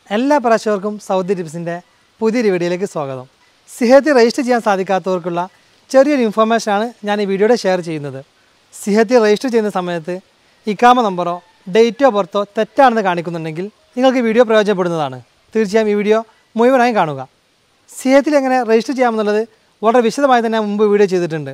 എല്ലാ പ്രേക്ഷകർക്കും സൗദി ടിപ്സിൻ്റെ പുതിയൊരു വീഡിയോയിലേക്ക് സ്വാഗതം സിഹത്ത് രജിസ്റ്റർ ചെയ്യാൻ സാധിക്കാത്തവർക്കുള്ള ചെറിയൊരു ഇൻഫർമേഷനാണ് ഞാൻ ഈ വീഡിയോയുടെ ഷെയർ ചെയ്യുന്നത് സിഹത്ത് രജിസ്റ്റർ ചെയ്യുന്ന സമയത്ത് ഇക്കാമ നമ്പറോ ഡേറ്റ് ഓഫ് ബർത്തോ തെറ്റാണെന്ന് കാണിക്കുന്നുണ്ടെങ്കിൽ നിങ്ങൾക്ക് ഈ വീഡിയോ പ്രയോജനപ്പെടുന്നതാണ് തീർച്ചയായും ഈ വീഡിയോ മുഴുവനായും കാണുക സിഹത്തിൽ എങ്ങനെ രജിസ്റ്റർ ചെയ്യാമെന്നുള്ളത് വളരെ വിശദമായി തന്നെ മുമ്പ് വീഡിയോ ചെയ്തിട്ടുണ്ട്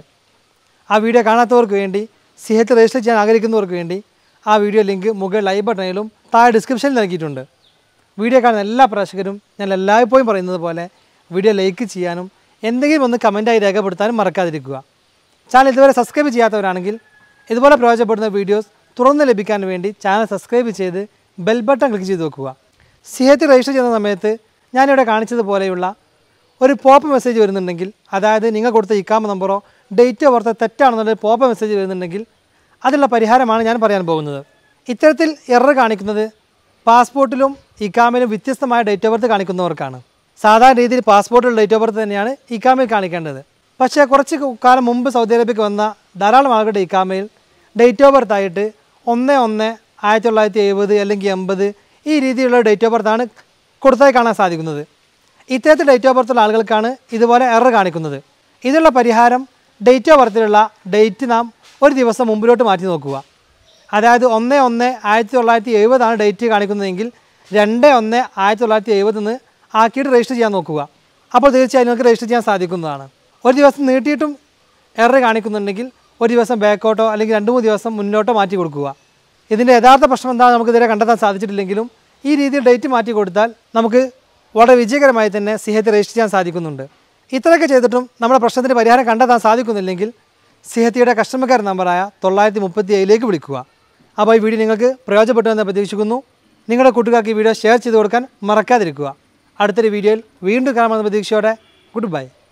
ആ വീഡിയോ കാണാത്തവർക്ക് വേണ്ടി സിഹത്ത് രജിസ്റ്റർ ചെയ്യാൻ ആഗ്രഹിക്കുന്നവർക്ക് വേണ്ടി ആ വീഡിയോ ലിങ്ക് മുകളിൽ ലൈവ് ബട്ടണിലും താഴെ ഡിസ്ക്രിപ്ഷനിൽ നൽകിയിട്ടുണ്ട് വീഡിയോ കാണുന്ന എല്ലാ പ്രേക്ഷകരും ഞാൻ എല്ലായ്പ്പോഴും പറയുന്നത് പോലെ വീഡിയോ ലൈക്ക് ചെയ്യാനും എന്തെങ്കിലും ഒന്ന് കമൻറ്റായി രേഖപ്പെടുത്താനും മറക്കാതിരിക്കുക ചാനൽ ഇതുവരെ സബ്സ്ക്രൈബ് ചെയ്യാത്തവരാണെങ്കിൽ ഇതുപോലെ പ്രയോജനപ്പെടുന്ന വീഡിയോസ് തുറന്ന് ലഭിക്കാൻ വേണ്ടി ചാനൽ സബ്സ്ക്രൈബ് ചെയ്ത് ബെൽ ബട്ടൺ ക്ലിക്ക് ചെയ്ത് വെക്കുക സിഹത്ത് രജിസ്റ്റർ ചെയ്യുന്ന സമയത്ത് ഞാനിവിടെ കാണിച്ചതുപോലെയുള്ള ഒരു പോപ്പ് മെസ്സേജ് വരുന്നുണ്ടെങ്കിൽ അതായത് നിങ്ങൾ കൊടുത്ത ഇക്കാമ നമ്പറോ ഡേറ്റ് ഓഫ് ബർത്ത് തെറ്റാണെന്നുള്ള പോപ്പ് മെസ്സേജ് വരുന്നുണ്ടെങ്കിൽ അതിനുള്ള പരിഹാരമാണ് ഞാൻ പറയാൻ പോകുന്നത് ഇത്തരത്തിൽ എറർ കാണിക്കുന്നത് പാസ്പോർട്ടിലും ഇക്കാമയിലും വ്യത്യസ്തമായ ഡേറ്റ് ഓഫ് ബർത്ത് കാണിക്കുന്നവർക്കാണ് സാധാരണ രീതിയിൽ പാസ്പോർട്ടിൽ ഡേറ്റ് ഓഫ് ബർത്ത് തന്നെയാണ് ഇക്കാമയിൽ കാണിക്കേണ്ടത് പക്ഷേ കുറച്ച് കാലം മുമ്പ് സൗദി അറേബ്യക്ക് വന്ന ധാരാളം ആളുകളുടെ ഇക്കാമയിൽ ഡേറ്റ് ഓഫ് ബർത്ത് ആയിട്ട് ഒന്ന് ഒന്ന് ആയിരത്തി തൊള്ളായിരത്തി എഴുപത് അല്ലെങ്കിൽ എൺപത് ഈ രീതിയിലുള്ള ഡേറ്റ് ഓഫ് ബർത്താണ് കൊടുത്തതായി കാണാൻ സാധിക്കുന്നത് ഇത്തരത്തിൽ ഡേറ്റ് ഓഫ് ബർത്തുള്ള ആളുകൾക്കാണ് ഇതുപോലെ എറർ കാണിക്കുന്നത് ഇതിനുള്ള പരിഹാരം ഡേറ്റ് ഓഫ് ബർത്തിലുള്ള ഡേറ്റ് നാം ഒരു ദിവസം മുമ്പിലോട്ട് മാറ്റി നോക്കുക അതായത് ഒന്ന് ഒന്ന് ആയിരത്തി തൊള്ളായിരത്തി എഴുപതാണ് ഡേറ്റ് കാണിക്കുന്നതെങ്കിൽ രണ്ട് ഒന്ന് ആയിരത്തി തൊള്ളായിരത്തി എഴുപതിന്ന് ആക്കിയിട്ട് രജിസ്റ്റർ ചെയ്യാൻ നോക്കുക അപ്പോൾ തീർച്ചയായും നിങ്ങൾക്ക് രജിസ്റ്റർ ചെയ്യാൻ സാധിക്കുന്നതാണ് ഒരു ദിവസം നീട്ടിയിട്ടും എറർ കാണിക്കുന്നുണ്ടെങ്കിൽ ഒരു ദിവസം ബാക്കോട്ടോ അല്ലെങ്കിൽ രണ്ട് മൂന്ന് ദിവസം മുന്നോട്ടോ മാറ്റി കൊടുക്കുക ഇതിൻ്റെ യഥാർത്ഥ പ്രശ്നം എന്താണെന്ന് നമുക്ക് ഇതുവരെ കണ്ടെത്താൻ സാധിച്ചിട്ടില്ലെങ്കിലും ഈ രീതിയിൽ ഡേറ്റ് മാറ്റി കൊടുത്താൽ നമുക്ക് വളരെ വിജയകരമായി തന്നെ സിഹത്ത് രജിസ്റ്റർ ചെയ്യാൻ സാധിക്കുന്നുണ്ട് ഇത്രയൊക്കെ ചെയ്തിട്ടും നമ്മുടെ പ്രശ്നത്തിന് പരിഹാരം കണ്ടെത്താൻ സാധിക്കുന്നില്ലെങ്കിൽ സിഹത്തിയുടെ കസ്റ്റമർ കെയർ നമ്പറായ തൊള്ളായിരത്തി മുപ്പത്തി ഏഴിലേക്ക് വിളിക്കുക അപ്പോൾ ഈ വീഡിയോ നിങ്ങൾക്ക് പ്രയോജനപ്പെട്ടു എന്ന് പ്രതീക്ഷിക്കുന്നു നിങ്ങളുടെ കൂട്ടുകാർക്ക് ഈ വീഡിയോ ഷെയർ ചെയ്ത് കൊടുക്കാൻ മറക്കാതിരിക്കുക അടുത്തൊരു വീഡിയോയിൽ വീണ്ടും കാണാമെന്ന പ്രതീക്ഷയോടെ ഗുഡ് ബൈ